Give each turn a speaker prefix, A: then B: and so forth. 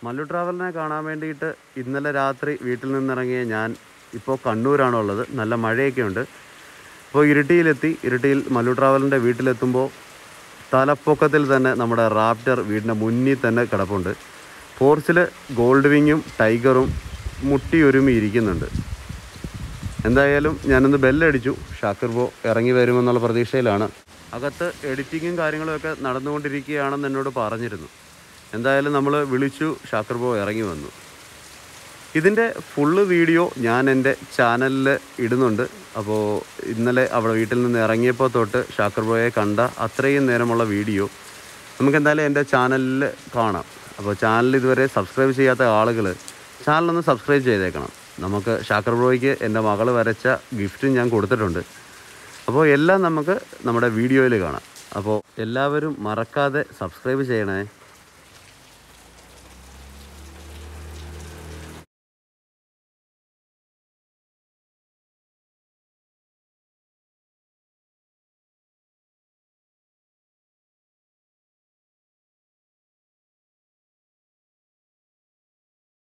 A: മല്ലു ട്രാവലിനെ കാണാൻ വേണ്ടിയിട്ട് ഇന്നലെ രാത്രി വീട്ടിൽ നിന്നിറങ്ങിയ ഞാൻ ഇപ്പോൾ കണ്ണൂരാണുള്ളത് നല്ല മഴയൊക്കെ ഉണ്ട് അപ്പോൾ ഇരിട്ടിയിലെത്തി ഇരിട്ടിയിൽ മല്ലു ട്രാവലിൻ്റെ വീട്ടിലെത്തുമ്പോൾ തലപ്പൊക്കത്തിൽ തന്നെ നമ്മുടെ റാപ്റ്റർ വീടിൻ്റെ മുന്നിൽ തന്നെ കിടപ്പുണ്ട് പോർച്ചിൽ ഗോൾഡ് വിങ്ങും ടൈഗറും മുട്ടിയൊരുമി ഇരിക്കുന്നുണ്ട് എന്തായാലും ഞാനൊന്ന് ബെല്ലടിച്ചു ഷാക്കിർ ബോ ഇറങ്ങി വരുമെന്നുള്ള പ്രതീക്ഷയിലാണ് അകത്ത് എഡിറ്റിങ്ങും കാര്യങ്ങളുമൊക്കെ നടന്നുകൊണ്ടിരിക്കുകയാണെന്ന് എന്നോട് പറഞ്ഞിരുന്നു എന്തായാലും നമ്മൾ വിളിച്ചു ഷാക്കിർ ബോ ഇറങ്ങി വന്നു ഇതിൻ്റെ ഫുള്ള് വീഡിയോ ഞാൻ എൻ്റെ ചാനലിൽ ഇടുന്നുണ്ട് അപ്പോൾ ഇന്നലെ അവിടെ വീട്ടിൽ നിന്ന് ഇറങ്ങിയപ്പോൾ തൊട്ട് ഷാക്കിർ ബോയെ കണ്ട അത്രയും നേരമുള്ള വീഡിയോ നമുക്ക് എന്തായാലും എൻ്റെ ചാനലിൽ കാണാം അപ്പോൾ ചാനൽ ഇതുവരെ സബ്സ്ക്രൈബ് ചെയ്യാത്ത ആളുകൾ ചാനലൊന്ന് സബ്സ്ക്രൈബ് ചെയ്തേക്കണം നമുക്ക് ഷാക്കർ ബ്രോയ്ക്ക് എൻ്റെ മകൾ വരച്ച ഗിഫ്റ്റും ഞാൻ കൊടുത്തിട്ടുണ്ട് അപ്പോൾ എല്ലാം നമുക്ക് നമ്മുടെ വീഡിയോയിൽ കാണാം അപ്പോൾ എല്ലാവരും മറക്കാതെ സബ്സ്ക്രൈബ് ചെയ്യണേ